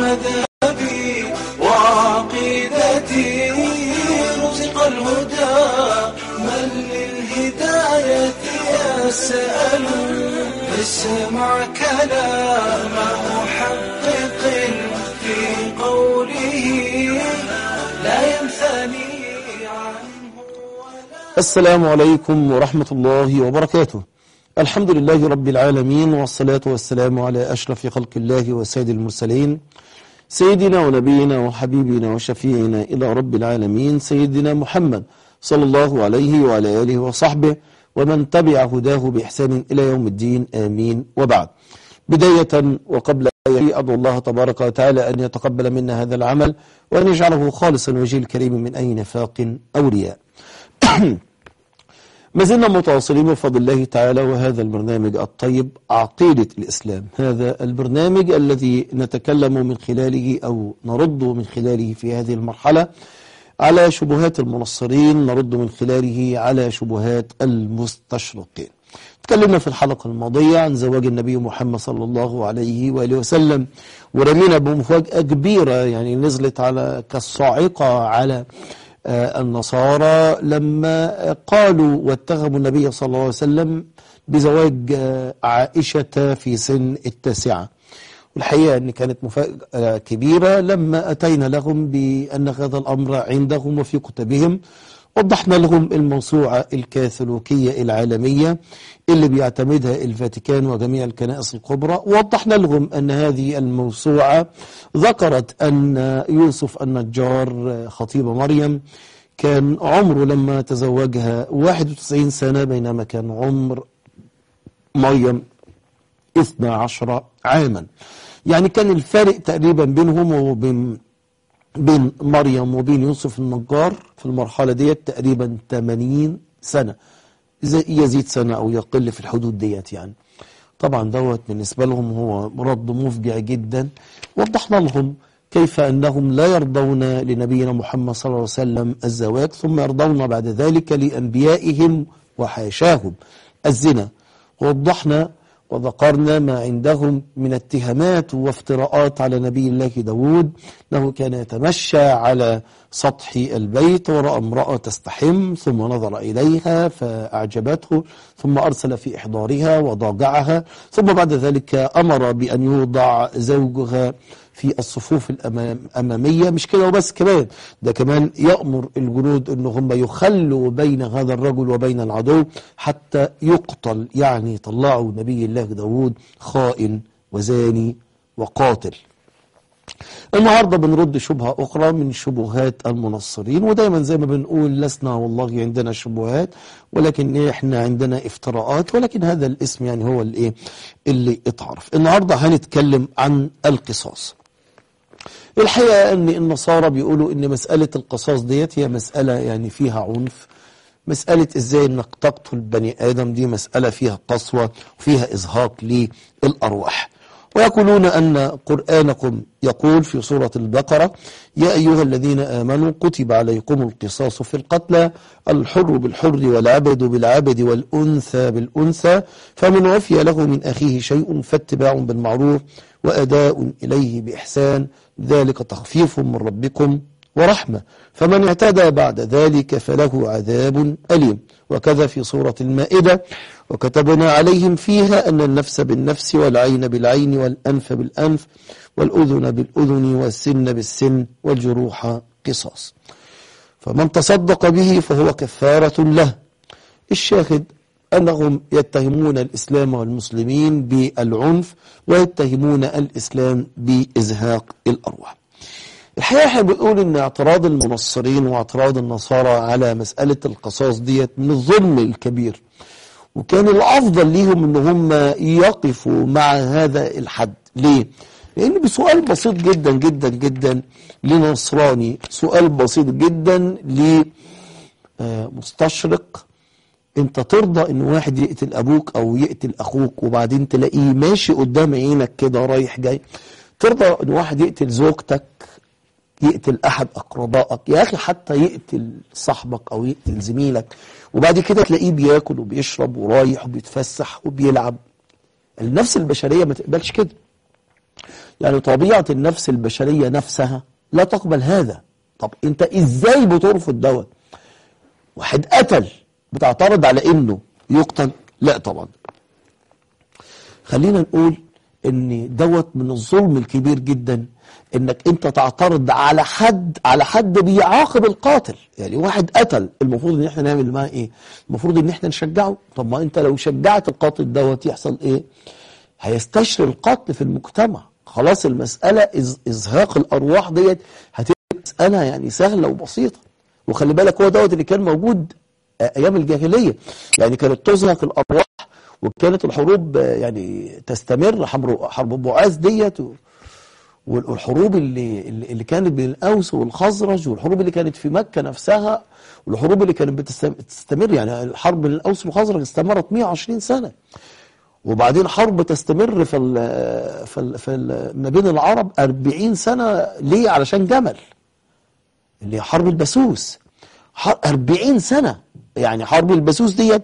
مذهبي وعقيدتي رزق الهدى من للهداية يسأل اسمع كلام محقق في قوله لا ينثني عنه ولا السلام عليكم ورحمة الله وبركاته الحمد لله رب العالمين والصلاة والسلام على أشرف خلق الله وسيد المرسلين سيدنا ونبينا وحبيبنا وشفيعنا إلى رب العالمين سيدنا محمد صلى الله عليه وعلى آله وصحبه ومن تبع هداه بإحسان إلى يوم الدين آمين وبعد بداية وقبل أن أدعو الله تبارك وتعالى أن يتقبل منا هذا العمل وأن يجعله خالصا وجه الكريم من أي نفاق أو رياء ما زلنا متواصلين بفضل الله تعالى وهذا البرنامج الطيب عقيدة الإسلام هذا البرنامج الذي نتكلم من خلاله أو نرد من خلاله في هذه المرحلة على شبهات المنصرين نرد من خلاله على شبهات المستشرقين تكلمنا في الحلقة الماضية عن زواج النبي محمد صلى الله عليه وآله وسلم ورمينا بمفاجأة كبيرة يعني نزلت على كالصاعقة على آه، النصارى لما قالوا واتهموا النبي صلى الله عليه وسلم بزواج آه، عائشة في سن التاسعة والحقيقة أن كانت مفاجأة كبيرة لما أتينا لهم بأن هذا الأمر عندهم وفي كتبهم وضحنا لهم الموسوعة الكاثوليكية العالمية اللي بيعتمدها الفاتيكان وجميع الكنائس الكبرى ووضحنا لهم أن هذه الموسوعة ذكرت أن يوسف النجار خطيب مريم كان عمره لما تزوجها 91 سنة بينما كان عمر مريم 12 عاما يعني كان الفارق تقريبا بينهم وبين بين مريم وبين يوسف النجار في المرحلة ديت تقريبا 80 سنة زي- يزيد سنة أو يقل في الحدود ديت يعني طبعا دوت بالنسبة لهم هو رد مفجع جدا وضحنا لهم كيف أنهم لا يرضون لنبينا محمد صلى الله عليه وسلم الزواج ثم يرضون بعد ذلك لأنبيائهم وحاشاهم الزنا ووضحنا وذكرنا ما عندهم من اتهامات وافتراءات على نبي الله داود أنه كان يتمشى على سطح البيت ورأى امرأة تستحم ثم نظر إليها فأعجبته ثم أرسل في إحضارها وضاجعها ثم بعد ذلك أمر بأن يوضع زوجها في الصفوف الأمامية مش كده وبس كمان ده كمان يأمر الجنود أن هم يخلوا بين هذا الرجل وبين العدو حتى يقتل يعني طلعوا نبي الله داود خائن وزاني وقاتل النهارده بنرد شبهة أخرى من شبهات المنصرين ودايما زي ما بنقول لسنا والله عندنا شبهات ولكن إيه احنا عندنا افتراءات ولكن هذا الاسم يعني هو الايه اللي اتعرف النهارده هنتكلم عن القصاص الحقيقة ان النصارى بيقولوا ان مسألة القصاص ديت هي مسألة يعني فيها عنف مسألة ازاي انك تقتل بني ادم دي مسألة فيها قسوة وفيها ازهاق للارواح ويقولون أن قرآنكم يقول في سورة البقرة يا أيها الذين آمنوا كتب عليكم القصاص في القتلى الحر بالحر والعبد بالعبد والأنثى بالأنثى فمن عفي له من أخيه شيء فاتباع بالمعروف وأداء إليه بإحسان ذلك تخفيف من ربكم ورحمة فمن اعتدى بعد ذلك فله عذاب أليم وكذا في سورة المائدة وكتبنا عليهم فيها أن النفس بالنفس والعين بالعين والأنف بالأنف والأذن بالأذن والسن بالسن والجروح قصاص فمن تصدق به فهو كفارة له الشاهد أنهم يتهمون الإسلام والمسلمين بالعنف ويتهمون الإسلام بإزهاق الأرواح الحقيقة احنا بنقول ان اعتراض المنصرين واعتراض النصارى على مسألة القصاص ديت من الظلم الكبير وكان الافضل ليهم ان هم يقفوا مع هذا الحد ليه لان بسؤال بسيط جدا جدا جدا لنصراني سؤال بسيط جدا لمستشرق انت ترضى ان واحد يقتل ابوك او يقتل اخوك وبعدين تلاقيه ماشي قدام عينك كده رايح جاي ترضى ان واحد يقتل زوجتك يقتل احد اقربائك يا اخي حتى يقتل صاحبك او يقتل زميلك وبعد كده تلاقيه بياكل وبيشرب ورايح وبيتفسح وبيلعب النفس البشريه ما تقبلش كده يعني طبيعة النفس البشرية نفسها لا تقبل هذا طب انت ازاي بترفض دوت واحد قتل بتعترض على انه يقتل لا طبعا خلينا نقول ان دوت من الظلم الكبير جدا انك انت تعترض على حد على حد بيعاقب القاتل يعني واحد قتل المفروض ان احنا نعمل معاه ايه المفروض ان احنا نشجعه طب ما انت لو شجعت القاتل دوت يحصل ايه هيستشري القتل في المجتمع خلاص المسألة إز إزهاق الأرواح ديت هتبقى مسألة يعني سهلة وبسيطة وخلي بالك هو دوت اللي كان موجود أيام الجاهلية يعني كانت تزهق الأرواح وكانت الحروب يعني تستمر حرب حرب بعاث ديت والحروب اللي اللي كانت بين الأوس والخزرج والحروب اللي كانت في مكة نفسها والحروب اللي كانت بتستمر يعني الحرب بين الأوس والخزرج استمرت 120 سنة وبعدين حرب تستمر في ال في ال في ال ما بين العرب 40 سنة ليه علشان جمل اللي هي حرب البسوس 40 سنة يعني حرب البسوس ديت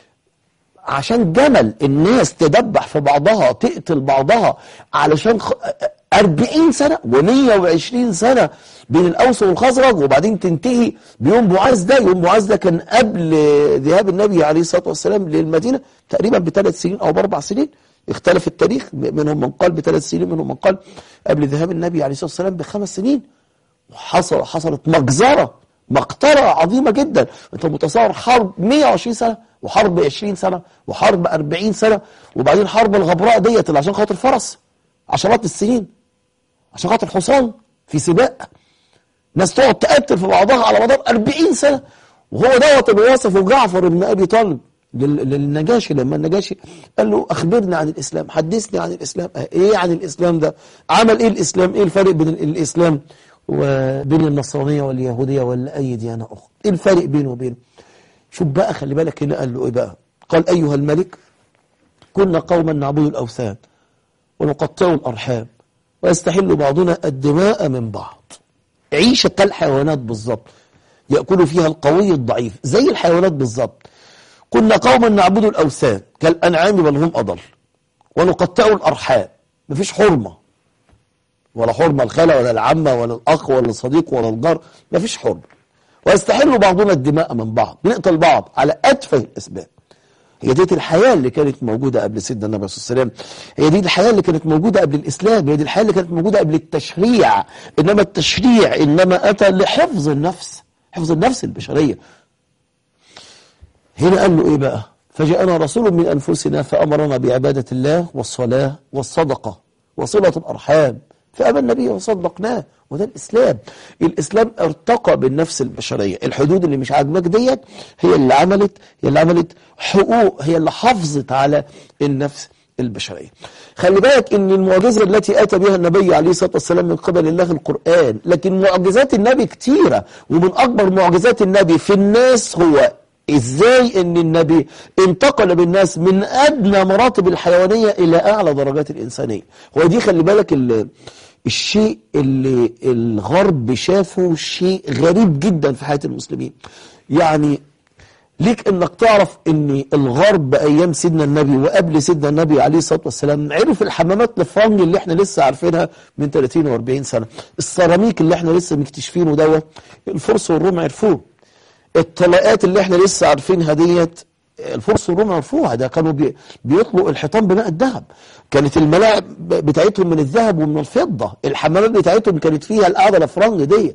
عشان جمل الناس تدبح في بعضها تقتل بعضها علشان 40 سنة و120 سنة بين الأوس والخزرج وبعدين تنتهي بيوم بعاث ده يوم بعاث ده كان قبل ذهاب النبي عليه الصلاة والسلام للمدينة تقريبا بثلاث سنين أو بأربع سنين اختلف التاريخ منهم من قال بثلاث سنين منهم من قال قبل ذهاب النبي عليه الصلاة والسلام بخمس سنين وحصل حصلت مجزرة مقترة عظيمة جدا انت متصور حرب 120 سنة وحرب 20 سنة وحرب 40 سنة وبعدين حرب الغبراء ديت اللي عشان خاطر فرس عشرات السنين عشان خاطر حصان في سباق ناس تقعد تقتل في بعضها على مدار 40 سنة وهو دوت اللي وصفه جعفر بن أبي طالب للنجاشي لما النجاشي قال له أخبرني عن الإسلام حدثني عن الإسلام إيه عن الإسلام ده عمل إيه الإسلام إيه الفرق بين الإسلام وبين النصرانية واليهودية ولا أي ديانة أخرى إيه الفرق بينه وبينه شوف بقى خلي بالك هنا قال له إيه بقى قال أيها الملك كنا قوما نعبد الأوثان ونقطع الأرحام ويستحل بعضنا الدماء من بعض عيشة كالحيوانات بالظبط يأكل فيها القوي الضعيف زي الحيوانات بالظبط كنا قوما نعبد الأوثان كالأنعام بل هم أضل ونقطع الأرحام مفيش حرمة ولا حرمة الخالة ولا العمة ولا الأخ ولا الصديق ولا الجار مفيش حرمة ويستحل بعضنا الدماء من بعض بنقتل بعض على أتفه الأسباب هي دي الحياة اللي كانت موجودة قبل سيدنا النبي صلى الله عليه وسلم هي دي الحياة اللي كانت موجودة قبل الإسلام هي دي الحياة اللي كانت موجودة قبل التشريع إنما التشريع إنما أتى لحفظ النفس حفظ النفس البشرية هنا قال له إيه بقى فجاءنا رسول من أنفسنا فأمرنا بعبادة الله والصلاة والصدقة وصلة الأرحام فأبى النبي وصدقناه وده الإسلام الإسلام ارتقى بالنفس البشرية الحدود اللي مش عاجباك ديت هي اللي عملت هي اللي عملت حقوق هي اللي حافظت على النفس البشرية خلي بالك ان المعجزة التي اتى بها النبي عليه الصلاة والسلام من قبل الله القرآن لكن معجزات النبي كتيرة ومن اكبر معجزات النبي في الناس هو ازاي ان النبي انتقل بالناس من ادنى مراتب الحيوانية الى اعلى درجات الانسانية هو دي خلي بالك الشيء اللي الغرب شافه شيء غريب جدا في حياة المسلمين يعني ليك انك تعرف ان الغرب ايام سيدنا النبي وقبل سيدنا النبي عليه الصلاة والسلام عرف الحمامات الفرنج اللي احنا لسه عارفينها من 30 و40 سنة السيراميك اللي احنا لسه مكتشفينه دوت الفرس والروم عرفوه الطلاقات اللي احنا لسه عارفينها ديت الفرس والروم عرفوها ده كانوا بي بيطلقوا الحيطان بماء الذهب كانت الملاعب بتاعتهم من الذهب ومن الفضة الحمامات بتاعتهم كانت فيها القعدة الافرنج دي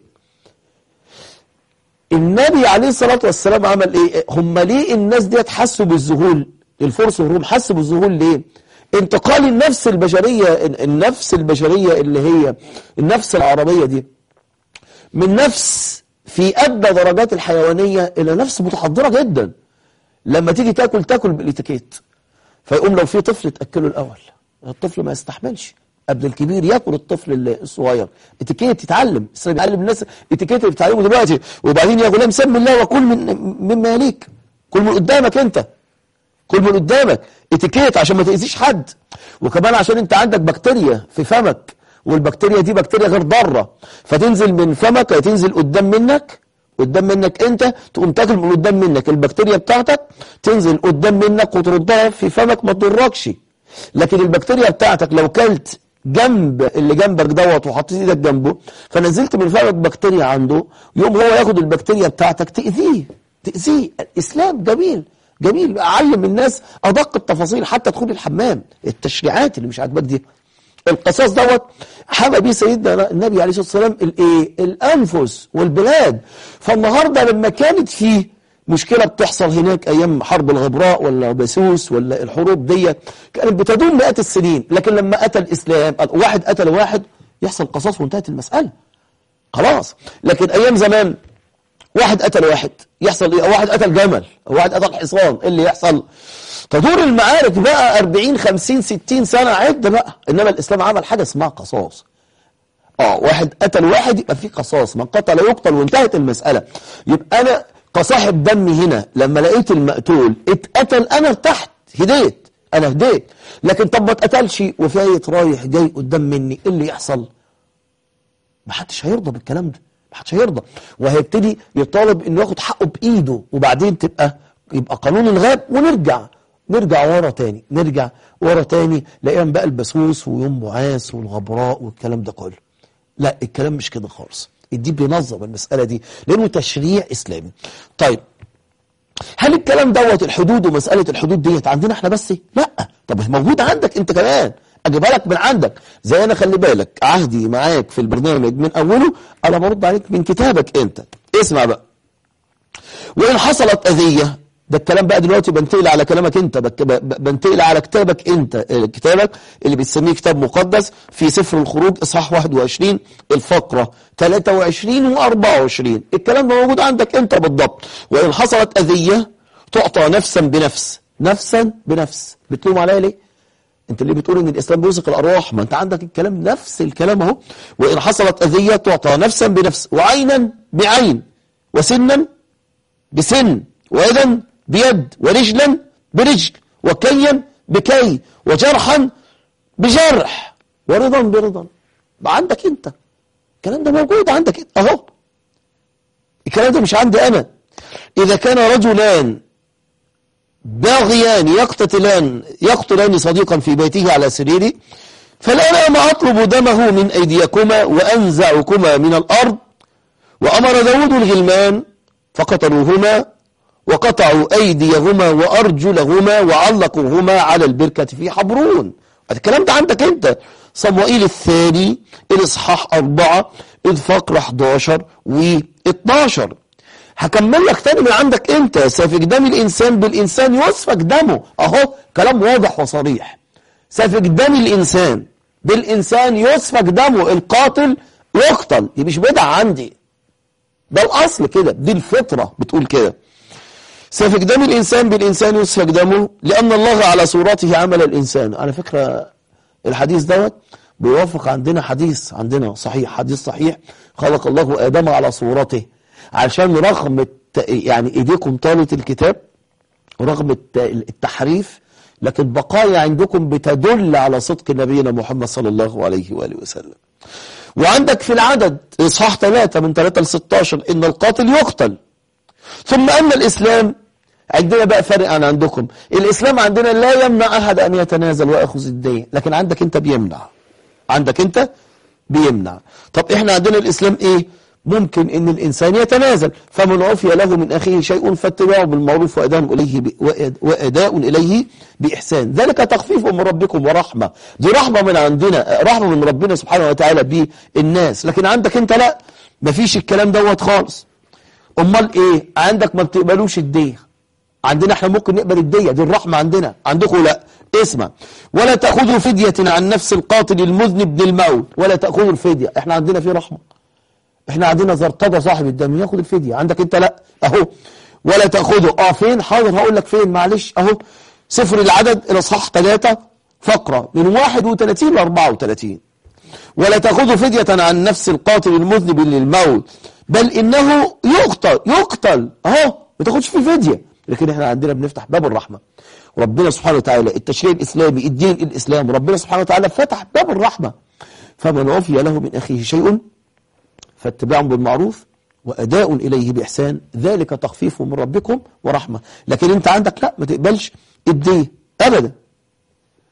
النبي عليه الصلاة والسلام عمل ايه هم ليه الناس ديت حسوا بالذهول الفرس والروم حسوا بالذهول ليه انتقال النفس البشرية النفس البشرية اللي هي النفس العربية دي من نفس في أدنى درجات الحيوانية إلى نفس متحضرة جدا لما تيجي تاكل تاكل بالاتيكيت فيقوم لو في طفل تاكله الاول الطفل ما يستحملش قبل الكبير ياكل الطفل الصغير اتيكيت يتعلم بيعلم الناس اتيكيت اللي بتعلمه دلوقتي وبعدين يا غلام سم الله وكل من مما يليك كل من قدامك انت كل من قدامك اتيكيت عشان ما تاذيش حد وكمان عشان انت عندك بكتيريا في فمك والبكتيريا دي بكتيريا غير ضاره فتنزل من فمك تنزل قدام منك قدام منك انت تقوم تاكل من قدام منك البكتيريا بتاعتك تنزل قدام منك وتردها في فمك ما تضركش لكن البكتيريا بتاعتك لو كلت جنب اللي جنبك دوت وحطيت ايدك جنبه فنزلت من فمك بكتيريا عنده يوم هو ياخد البكتيريا بتاعتك تأذيه تأذيه الإسلام جميل جميل أعلم الناس أدق التفاصيل حتى تدخل الحمام التشريعات اللي مش عاجباك دي القصاص دوت حمى بيه سيدنا النبي عليه الصلاة والسلام الايه الأنفس والبلاد فالنهاردة لما كانت فيه مشكلة بتحصل هناك أيام حرب الغبراء ولا بسوس ولا الحروب دي كانت بتدوم مئات السنين لكن لما قتل الإسلام واحد قتل واحد يحصل قصاص وانتهت المسألة خلاص لكن أيام زمان واحد قتل واحد يحصل ايه واحد قتل جمل واحد قتل حصان ايه اللي يحصل تدور المعارك بقى 40 50 60 سنة عد بقى انما الاسلام عمل حاجة اسمها قصاص اه واحد قتل واحد يبقى في قصاص من قتل يقتل وانتهت المسألة يبقى انا كصاحب دم هنا لما لقيت المقتول اتقتل انا ارتحت هديت انا هديت لكن طب ما اتقتلش وفايت رايح جاي قدام مني ايه اللي يحصل ما حدش هيرضى بالكلام ده ما حدش هيرضى وهيبتدي يطالب انه ياخد حقه بايده وبعدين تبقى يبقى قانون الغاب ونرجع نرجع ورا تاني نرجع ورا تاني لايام بقى البسوس ويوم معاس والغبراء والكلام ده كله لا الكلام مش كده خالص الدين بينظم المسألة دي لأنه تشريع إسلامي طيب هل الكلام دوت الحدود ومسألة الحدود ديت عندنا احنا بس لا طب موجود عندك انت كمان اجيبها لك من عندك زي انا خلي بالك عهدي معاك في البرنامج من اوله انا برد عليك من كتابك انت اسمع بقى وان حصلت اذية ده الكلام بقى دلوقتي بنتقل على كلامك انت بنتقل على كتابك انت كتابك اللي بتسميه كتاب مقدس في سفر الخروج اصحاح 21 الفقرة 23 و24 الكلام ده موجود عندك انت بالضبط وان حصلت اذية تعطى نفسا بنفس نفسا بنفس بتلوم عليا ليه انت اللي بتقول ان الاسلام بيوثق الارواح ما انت عندك الكلام نفس الكلام اهو وان حصلت اذية تعطى نفسا بنفس وعينا بعين وسنا بسن ويدا بيد ورجلا برجل وكيا بكي وجرحا بجرح ورضا برضا عندك انت الكلام ده موجود عندك انت اهو الكلام ده مش عندي انا اذا كان رجلان باغيان يقتتلان يقتلان صديقا في بيته على سريره فالآن ما أطلب دمه من أيديكما وأنزعكما من الأرض وأمر داود الغلمان فقتلوهما وقطعوا أيديهما وأرجلهما وعلقوهما على البركة في حبرون الكلام ده عندك أنت صموئيل الثاني الإصحاح أربعة الفقر 11 و12 هكمل لك تاني من عندك أنت سافك دم الإنسان بالإنسان يسفك دمه أهو كلام واضح وصريح سافك دم الإنسان بالإنسان يسفك دمه القاتل يقتل دي مش بدعة عندي ده الأصل كده دي الفطرة بتقول كده سفك دم الإنسان بالإنسان يسفك دمه لأن الله على صورته عمل الإنسان على فكرة الحديث دوت بيوافق عندنا حديث عندنا صحيح حديث صحيح خلق الله آدم على صورته علشان رغم الت... يعني إيديكم طالت الكتاب رغم التحريف لكن بقايا عندكم بتدل على صدق نبينا محمد صلى الله عليه وآله وسلم وعندك في العدد إصحاح 3 من 3 ل 16 إن القاتل يقتل ثم أن الإسلام عندنا بقى فرق عن عندكم الإسلام عندنا لا يمنع أحد أن يتنازل ويأخذ الدين لكن عندك أنت بيمنع عندك أنت بيمنع طب إحنا عندنا الإسلام إيه ممكن ان الانسان يتنازل فمن عفي له من اخيه شيء فاتباعه بالمعروف واداء اليه واداء اليه باحسان ذلك تخفيف من ربكم ورحمه دي رحمه من عندنا رحمه من ربنا سبحانه وتعالى بالناس لكن عندك انت لا مفيش الكلام دوت خالص امال ايه عندك ما بتقبلوش الديه عندنا احنا ممكن نقبل الديه دي الرحمه عندنا عندكم لا اسمع ولا تاخذوا فديه عن نفس القاتل المذنب للموت ولا تاخذوا الفديه احنا عندنا في رحمه احنا عندنا زرطبه صاحب الدم ياخد الفديه عندك انت لا اهو ولا تاخذوا اه فين حاضر هقول لك فين معلش اهو صفر العدد الاصحاح 3 فقره من 31 ل 34 ولا تاخذوا فديه عن نفس القاتل المذنب للموت بل انه يقتل يقتل اهو ما تاخدش فيه فديه لكن احنا عندنا بنفتح باب الرحمه ربنا سبحانه وتعالى التشريع الاسلامي الدين الاسلام ربنا سبحانه وتعالى فتح باب الرحمه فمن عفي له من اخيه شيء فاتباع بالمعروف وأداء إليه بإحسان ذلك تخفيف من ربكم ورحمة لكن أنت عندك لا ما تقبلش الدين أبدا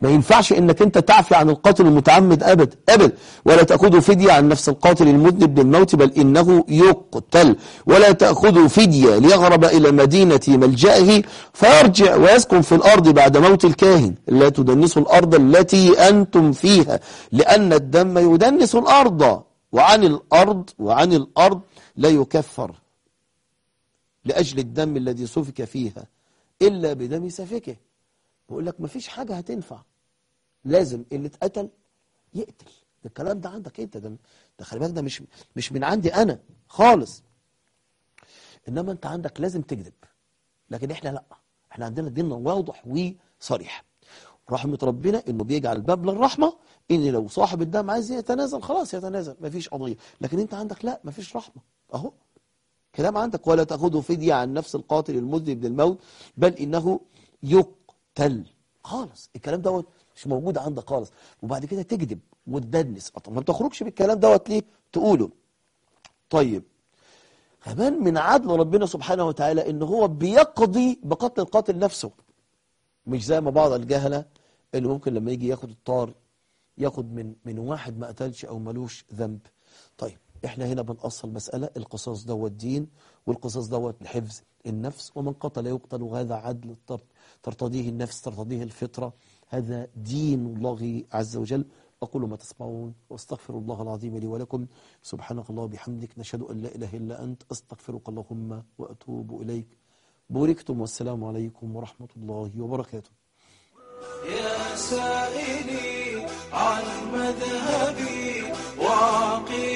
ما ينفعش انك انت تعفي عن القاتل المتعمد ابدا ابدا ولا تأخذوا فدية عن نفس القاتل المذنب بالموت بل انه يقتل ولا تأخذوا فدية ليغرب الى مدينة ملجأه فيرجع ويسكن في الارض بعد موت الكاهن لا تدنسوا الارض التي انتم فيها لان الدم يدنس الارض وعن الارض وعن الارض لا يكفر لأجل الدم الذي سفك فيها إلا بدم سفكه بقول لك مفيش حاجة هتنفع لازم اللي اتقتل يقتل ده الكلام ده عندك انت ده, ده خلي بالك ده مش مش من عندي انا خالص انما انت عندك لازم تكذب لكن احنا لا احنا عندنا ديننا واضح وصريح رحمة ربنا انه بيجعل باب للرحمة ان لو صاحب الدم عايز يتنازل خلاص يتنازل مفيش قضية لكن انت عندك لا مفيش رحمة اهو كلام عندك ولا تأخذوا فدية عن نفس القاتل المذنب للموت بل إنه يقتل خالص الكلام دوت مش موجود عندك خالص وبعد كده تكذب وتدنس طب ما بتخرجش بالكلام دوت ليه تقوله طيب كمان من عدل ربنا سبحانه وتعالى ان هو بيقضي بقتل القاتل نفسه مش زي ما بعض الجهلة اللي ممكن لما يجي ياخد الطار ياخد من من واحد ما قتلش او ملوش ذنب طيب احنا هنا بنأصل مسألة القصاص دوت دين والقصاص دوت لحفظ النفس ومن قتل يقتل وهذا عدل ترتضيه النفس ترتضيه الفطرة هذا دين الله عز وجل أقول ما تسمعون واستغفر الله العظيم لي ولكم سبحانك الله وبحمدك نشهد أن لا إله إلا أنت أستغفرك اللهم وأتوب إليك بوركتم والسلام عليكم ورحمة الله وبركاته يا سائلي عن مذهبي وعقيدتي